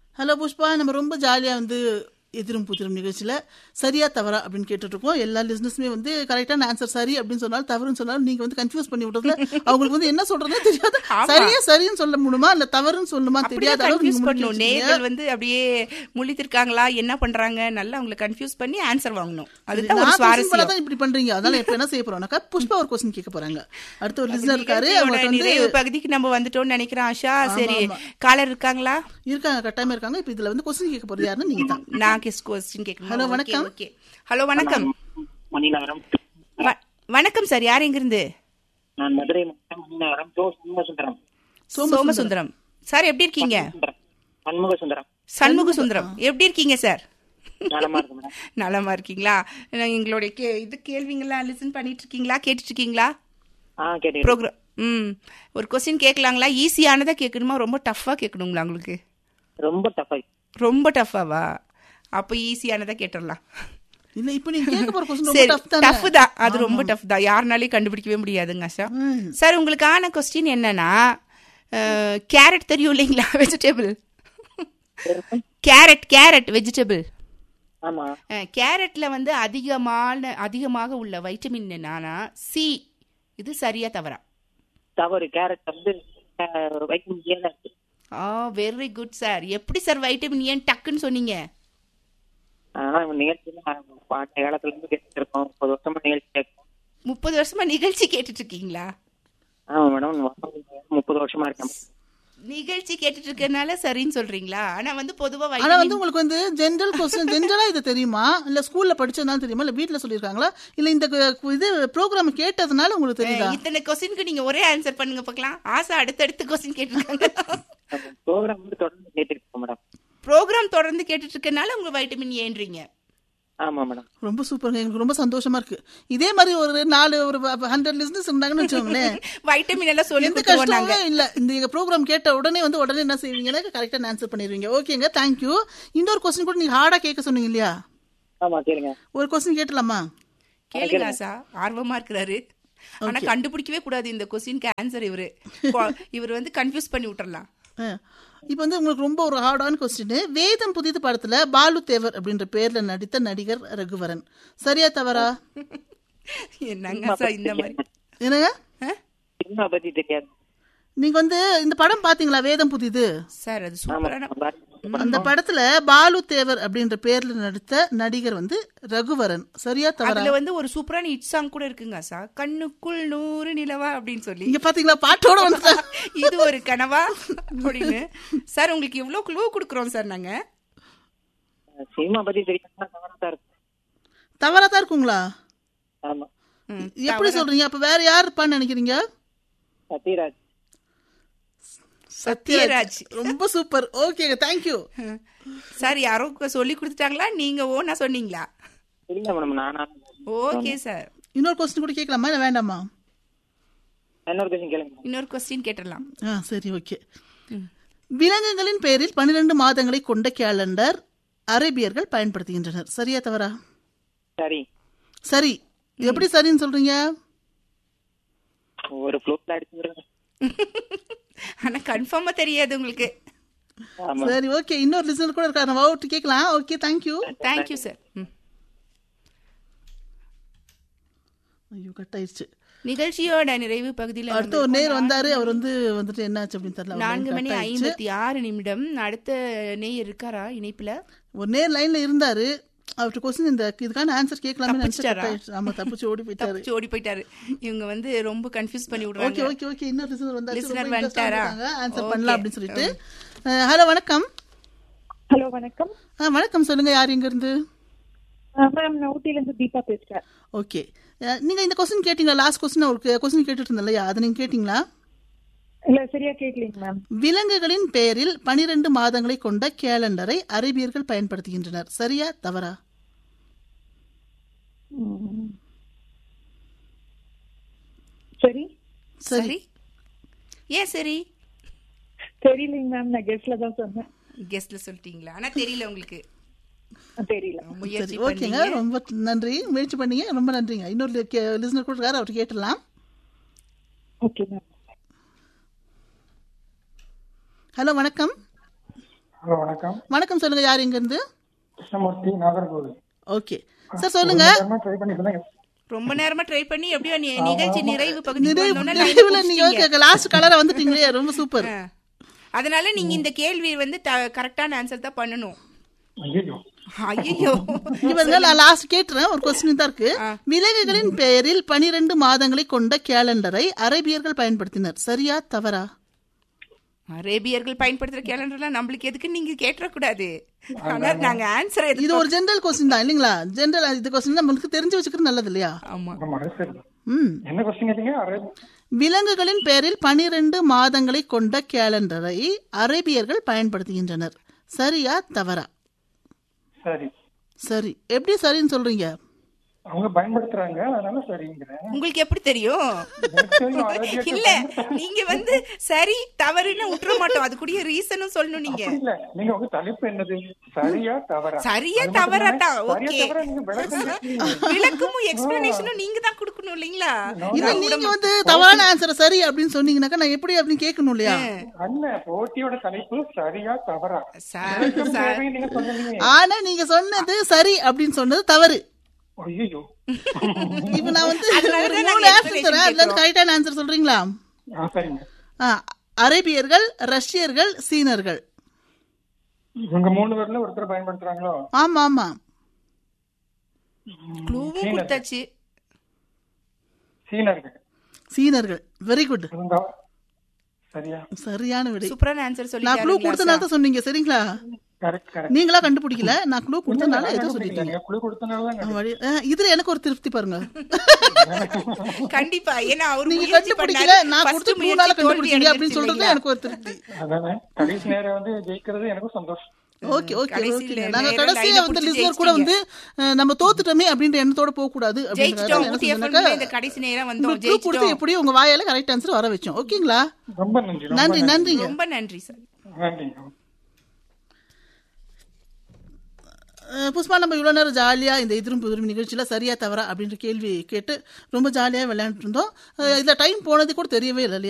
Hello Pushpa நம்ம ரொம்ப ஜாலியா வந்து எதிரும் புதிரும் நிகழ்ச்சியில சரியா தவறா அப்படின்னு கேட்டுட்டு இருக்கோம் எல்லா லிஸ்னஸுமே வந்து கரெக்டான ஆன்சர் சரி அப்படின்னு சொன்னாலும் தவறுன்னு சொன்னாலும் நீங்க வந்து கன்ஃபியூஸ் பண்ணி விடுறதுல அவங்களுக்கு வந்து என்ன சொல்றதுனே தெரியாது சரியா சரின்னு சொல்ல முடியுமா இல்ல தவறுன்னு சொல்லணுமா அப்படியே தெரியாத அளவுக்கு கன்ஃபியூஸ் நீங்க பண்ணணும் முடிச்சு நேர்கள் வந்து அப்படியே முழித்திருக்காங்களா என்ன பண்றாங்க நல்லா அவங்களை கன்ஃபியூஸ் பண்ணி ஆன்சர் வாங்கணும் அதுதான் ஒரு நான் question சுவாரஸ்யம் பண்ணாதான் இப்படி பண்றீங்க அதனால இப்ப என்ன செய்ய போறோம்னாக்கா புஷ்பா ஒரு கொஸ்டின் கேட்க போறாங்க அடுத்த ஒரு லிசனர் இருக்காரு நிகழ்ச்சியோட அவங்களுக்கு வந்து நிறைவு பகுதிக்கு நம்ம வந்துட்டோம்னு நினைக்கிறேன் ஆஷா சரி காலர் இருக்காங்களா இருக்காங்க கட்டாயமா இருக்காங்க இப்ப இதுல வந்து கொஸ்டின் கேட்க போறது யாருன்னு நீங்க தான் நான் கிஸ் கொஸ்டின் கேட்கணும் Hello, Okay, வணக்கம். okay. ஹலோ வணக்கம் மணிநகரம் வ- வணக்கம் சார் யார் எங்கிருந்து நான் மதுரை மாவட்டம் மணிநகரம் சோ சண்முகசுந்தரம் சோமசுந்தரம் சார் எப்படி இருக்கீங்க சுந்தரம் சண்முகசுந்தரம் சண்முக சுந்தரம் எப்படி இருக்கீங்க சார் நலமா இருக்கு மேடம் நலமா இருக்கீங்களா நான் எங்களுடைய கே இது கேள்விங்கெல்லாம் லிசன் பண்ணிட்டு இருக்கீங்களா கேட்டுட்டு இருக்கீங்களா ஆ கேட்டு ப்ரோக்ராம் ம் ஒரு கொஸ்டின் கேட்கலாங்களா ஈஸியானதா கேட்கணுமா ரொம்ப டஃப்பாக கேட்கணுங்களா உங்களுக்கு ரொம்ப டஃபா ரொம்ப டஃப்பாவா அப்போ ஈஸியானதா கேட்டுடலாம் இல்ல இப்ப நீங்க கேட்க போற கொஸ்டின் ரொம்ப சரி டஃப் தானே டஃப் தான் அது ரொம்ப டஃப் தான் யாருனாலையும் கண்டுபிடிக்கவே முடியாதுங்க ஆஷா சார் உங்களுக்கான கொஸ்டின் என்னன்னா கேரட் தெரியும் இல்லைங்களா வெஜிடபிள் கேரட் கேரட் வெஜிடபிள் ஆமா கேரட்ல வந்து அதிகமான அதிகமாக உள்ள வைட்டமின் என்னன்னா சி இது சரியா தவறா தவறு கேரட் வந்து அஹ், வைட்டமின் ஏ தான் இருக்கு ஆ வெரி குட் சார் எப்படி சார் வைட்டமின் ஏன் டக்குன்னு சொன்னீங்க ஆனா நிகழ்ச்சி பாட்ட காலத்துல இருந்து கேட்டுட்டு இருக்கோம் முப்பது வருஷமா நிகழ்ச்சி கேட்கும் முப்பது வருஷமா நிகழ்ச்சி கேட்டுட்டு இருக்கீங்களா ஆமா மேடம் முப்பது வருஷமா இருக்கேன் நிகழ்ச்சி கேட்டுட்டு இருக்கறனால சரின்னு சொல்றீங்களா ஆனா வந்து பொதுவா ஆனா vitamin- வந்து உங்களுக்கு வந்து ஜென்ரல் கொஸ்டின் ஜென்ரலா இது தெரியுமா இல்ல ஸ்கூல்ல படிச்சதுனால தெரியுமா இல்ல வீட்ல சொல்லிருக்காங்களா இல்ல இந்த கு- இது ப்ரோக்ராம் கேட்டதுனால உங்களுக்கு தெரியுதா இத்தனை கொஸ்டினுக்கு நீங்க ஒரே ஆன்சர் பண்ணுங்க பார்க்கலாம் ஆசை அடுத்தடுத்து கொஸ்டின் கேட்டிருக்காங்க ப்ரோக்ராம் வந்து தொடர்ந்து கேட்டுட்டு இருக்கோம் மேடம் ப்ரோக்ராம் தொடர்ந்து கேட்டுட்டு இருக்கறனால உங்களுக்கு வைட்டமின் ஏன்றீங்க ஆமா மேடம் ரொம்ப சூப்பருங்க எனக்கு ரொம்ப சந்தோஷமா இருக்கு இதே மாதிரி ஒரு நாலு ஒரு ஹண்ட்ரட் லிஸ்னஸ் இருந்தாங்கன்னு வச்சுக்கோங்களேன் வைட்டமின் எல்லாம் சொல்லி எந்த கொடுத்துருவோம் நாங்க கஷ்டமே இல்ல இந்த எங்க ப்ரோக்ராம் கேட்ட உடனே வந்து உடனே என்ன செய்வீங்கன்னா கரெக்டா ஆன்சர் பண்ணிடுவீங்க ஓகேங்க தேங்க்யூ இன்னொரு கொஸ்டின் கூட நீங்க ஹார்டா கேட்க சொன்னீங்க இல்லையா ஆமா கேளுங்க ஒரு கொஸ்டின் கேட்டலாமா கேளுங்க ஆசா ஆர்வமா இருக்கிறாரு ஆனா கண்டுபிடிக்கவே கூடாது இந்த கொஸ்டினுக்கு ஆன்சர் இவரு கொ- இவர் வந்து கன்ஃபியூஸ் பண்ணி விட்டுறலாம் இப்போ வந்து உங்களுக்கு ரொம்ப ஒரு ஹார்டான கொஸ்டின் வேதம் புதிது படத்துல பாலு தேவர் அப்படின்ற பேர்ல நடித்த நடிகர் ரகுவரன் சரியா தவறா என்னங்க ஆசா இந்த மாதிரி என்னங்க ஆ? சினிமா பத்தி தெரியாது நீங்க வந்து இந்த படம் பாத்தீங்களா வேதம் புதிது சார் அது ஆமா சூப்பரான அந்த படத்துல பாலு தேவர் அப்படின்ற பேர்ல நடித்த நடிகர் வந்து ரகுவரன் சரியா தவறா அதுல வந்து ஒரு சூப்பரான ஹிட் சாங் கூட இருக்குங்க ஆசா கண்ணுக்குள் நூறு நிலவா அப்படின்னு சொல்லி இங்க பாத்தீங்களா பாட்டோட வந்து இது ஒரு கனவா அப்படின்னு சார் உங்களுக்கு எவ்வளவு க்ளூ கொடுக்குறோம் சார் நாங்க சினிமா பத்தி தெரியாம தவறா தான் இருக்கு தவறா தான் இருக்குங்களா ஆமா ம், எப்படி சொல்றீங்க அப்ப வேற யார் இருப்பான்னு நினைக்கிறீங்க சத்யராஜ் சத்யராஜ் ரொம்ப சூப்பர் ஓகேங்க தேங்க்யூ சார் யாரோ சொல்லி கொடுத்துட்டாங்களா நீங்க ஓனா சொன்னீங்களா இல்ல மேடம் நானா ஓகே சார் இன்னொரு கொஸ்டின் கூட கேட்கலாமா இல்ல வேண்டாமா இன்னொரு கொஸ்டின் கேளுங்க இன்னொரு கொஸ்டின் கேட்டுடலாம் ஆ சரி ஓகே விலங்குகளின் பெயரில் பன்னிரண்டு மாதங்களை கொண்ட கேலண்டர் அரேபியர்கள் பயன்படுத்துகின்றனர் சரியா தவறா சரி சரி எப்படி சரின்னு சொல்றீங்க ஒரு ஃப்ளோட்ல அடிச்சு ஆனா கன்ஃபார்மா தெரியாது உங்களுக்கு ஆமா சரி ஓகே இன்னொரு லிசனர் கூட இருக்காரு நம்ம அவுட் கேட்கலாம் ஓகே தேங்க்யூ தேங்க்யூ சார் ஐயோ கட் ஆயிடுச்சு நிகழ்ச்சியோட நிறைவு பகுதியில் அடுத்து ஒரு நேர் வந்தாரு அவர் வந்து வந்துட்டு என்னாச்சு அப்படின்னு தெரியல அவர் நான்கு line மணி cut ஆயிடுச்சு. ஐம்பத்தி ஆறு நிமிடம் அடுத்த நேயர் இருக்காரா இணைப்புல ஒரு நேர் லைன்ல இருந்தாரு அவர்கிட்ட கொஸ்டின் இந்த இதுக்கான ஆன்சர் கேட்கலாமே நினைச்சு தப்பிச்சிட்டாரா? cut ஆயிடுச்சு. ஆமா தப்பிச்சு ஓடி போயிட்டாரு தப்பிச்சு ஓடி போயிட்டாரு இவங்க வந்து ரொம்ப கன்ஃபியூஸ் பண்ணி ஓகே விடுறாங்க ஓகே ஓகே இன்னொரு லிசனர் வந்தாச்சு Listener ரொம்ப interest ஆ வந்துட்டாரா? இருக்காங்க. Answer Okay. பண்ணலாம் அப்படின்னு சொல்லிட்டு ஹலோ வணக்கம் ஹலோ வணக்கம் ஆ, வணக்கம் சொல்லுங்க யார் எங்க இருந்து மேம் நான் ஊட்டில இருந்து தீபா பேசுறேன் ஓகே நீங்க இந்த கொஸ்டின் கேட்டீங்களா லாஸ்ட் கொஸ்டின் ஒரு கொஸ்டின் கேட்டுட்டு இருந்தேன் இல்லையா அதை நீங்க கேட்டீங்களா இல்ல சரியா கேட்கலீங்க மேம் விலங்குகளின் பெயரில் பனிரெண்டு மாதங்களை கொண்ட கேலண்டரை அரேபியர்கள் பயன்படுத்துகின்றனர் சரியா தவறா சரி சரி சரி ஏன் சரி தெரியலைங்க மேம் நான் கெஸ்ட்ல தான் சொன்னேன் கெஸ்ட்ல சொல்லிட்டீங்களா ஆனா தெரியல உங்களுக்கு தெரியல முயற்சி சரி ஓகேங்க பண்ணீங்க ரொம்ப நன்றி முயற்சி பண்ணீங்க ரொம்ப நன்றிங்க இன்னொரு லிசனர் கூட இருக்காரு அவர் கேட்டலாம் ஓகே மேம் ஹலோ வணக்கம் ஹலோ வணக்கம் வணக்கம் சொல்லுங்க யார் எங்க இருந்து கிருஷ்ணமூர்த்தி நாகர்கோவில் ஓகே சார் சொல்லுங்க ட்ரை பண்ணி சொல்லுங்க ரொம்ப நேரமா ட்ரை பண்ணி எப்படியோ நி- நிகழ்ச்சி நிறைவு பகுதி நிறைவு வரணும்னா line நிறைவுல புடிச்சிட்டீங்க. நீங்க லாஸ்ட் கலரா வந்துட்டீங்களே ரொம்ப சூப்பர் ஆ. அதனால நீங்க இந்த கேள்வி வந்து கரெக்டான ஆன்சர் தான் பண்ணணும் ஐயோ ஐயோ இங்க பாருங்க நான் லாஸ்ட் கேட்டுறேன் ஒரு கொஸ்டின் தான் இருக்கு விலங்குகளின் பெயரில் பனிரெண்டு மாதங்களை கொண்ட கேலண்டரை அரேபியர்கள் பயன்படுத்தினர் சரியா தவறா அரேபியர்கள் பயன்படுத்துற கேலண்டர்லாம் நம்மளுக்கு எதுக்கு நீங்க கேட்டக்கூடாது ஆனா நாங்க ஆன்சர் இது ஒரு ஜெனரல் கொஸ்டின் தான் இல்லைங்களா ஜெனரல் இது கொஸ்டின் நம்மளுக்கு தெரிஞ்சு வச்சுக்கிறது நல்லது இல்லையா ஆமா ஆமா அது சரி ம் என்ன கொஸ்டின் கேட்டீங்க அரே விலங்குகளின் பெயரில் பனிரெண்டு மாதங்களை கொண்ட கேலண்டரை அரேபியர்கள் பயன்படுத்துகின்றனர் சரியா தவறா சரி சரி எப்படி சரின்னு சொல்றீங்க அவங்க பயன்படுத்துறாங்க அதனால சரிங்கிறேன் உங்களுக்கு எப்படி தெரியும் எனக்கு தெரியும் அரேபியா இல்ல நீங்க வந்து சரி தவறுன்னு விட்டுற மாட்டோம் அது கூடிய ரீசனும் சொல்லணும் நீங்க இல்ல நீங்க உங்க தலைப்பு என்னது சரியா தவறா சரியா அது மட்டும் தவறாட்டா தானே? ஓகே சரியா தவறா நீங்க விளக்கம் கேட்டீங்க. விளக்கமும் எக்ஸ்பிளனேஷனும் நீங்க தான் கொடுக்கணும் இல்லைங்களா இல்ல நீங்க வந்து தவறான ஆன்சர் சரி அப்படின்னு சொன்னீங்கன்னாக்கா நான் எப்படி அப்படின்னு கேட்கணும் இல்லையா அல்ல போட்டியோட தலைப்பு சரியா தவறா சார் விளக்கம் சார் தேவைன்னு நீங்க சொன்னீங்க ஆனா நீங்க சொன்னது சரி அப்படின்னு சொன்னது தவறு ஐயோ இப்ப நான் வந்து அதனால ஒரு தான் மூணு நாங்க ஆன்சர் தரேன் அதுல இருந்து கரெக்டான ஆன்சர் சொல்றீங்களா ஆ சரிங்க ஆ, அரேபியர்கள் ரஷ்யர்கள் சீனர்கள் இவங்க மூணு பேர்ல ஒருத்தர் பயன்படுத்துறாங்களோ ஆமா ஆமா க்ளூவும் கொடுத்தாச்சு சீனர்கள் சீனர்கள் வெரி குட் இவங்க சரியா சரியான விடை சூப்பரான ஆன்சர் நான் க்ளூ சொல்லி கொடுத்தனால தான் சொன்னீங்க சரிங்களா கரெக்ட் கரெக்ட் நீங்களா கண்டுபிடிக்கல நான் க்ளூ கொடுத்தனால ஏதோ சொல்லிட்டீங்க நீங்க குழு கொடுத்தனால ஆ, வழி- ஆ, இதுல எனக்கு ஒரு திருப்தி பாருங்க கண்டிப்பா ஏன்னா அவர் நீங்க முயற்சி கண்டுபிடிக்கல பண்ணாரு. நான் First கொடுத்த முயற்சி க்ளூனால தோல்வி கண்டுபிடிச்சீங்க அப்படின்னு அடைஞ்சிருச்சு சொல்றது இல்லைங்களா? எனக்கு ஒரு திருப்தி அதானே கடைசி நேரம் வந்து ஜெயிக்கிறது எனக்கும் சந்தோஷம் ஓகே ஓகே கடைசியில ஓகே நாங்க நேரா கடைசியா line-அ வந்து புடிச்சு லிசனர் கூட வந்து அஹ், நம்ம தோத்துட்டோமே அப்படின்ற எண்ணத்தோட போக கூடாது ஜெயிச்சிட்டோம் ஊட்டி FM ல இந்த கடைசி நேரம் வந்தோம் கொடுத்து ஜெயிச்சிட்டோம் எப்படியும் உங்க வாயால கரெக்ட் ஆன்சர் வர வச்சோம் ஓகேங்களா ரொம்ப நன்றி ரொம்ப நன்றி நன்றிங்க ரொம்ப நன்றி சார் நன்றிங்க அஹ், புஷ்பா நம்ம இவ்வளோ நேரம் ஜாலியாக இந்த எதிரும் புதிரும் நிகழ்ச்சியில் சரியா தவறா அப்படின்ற கேள்வி கேட்டு ரொம்ப ஜாலியாக விளையாண்டுட்டு இருந்தோம் அஹ், இதுல டைம் போனது கூட தெரியவே இல்லை இல்லையா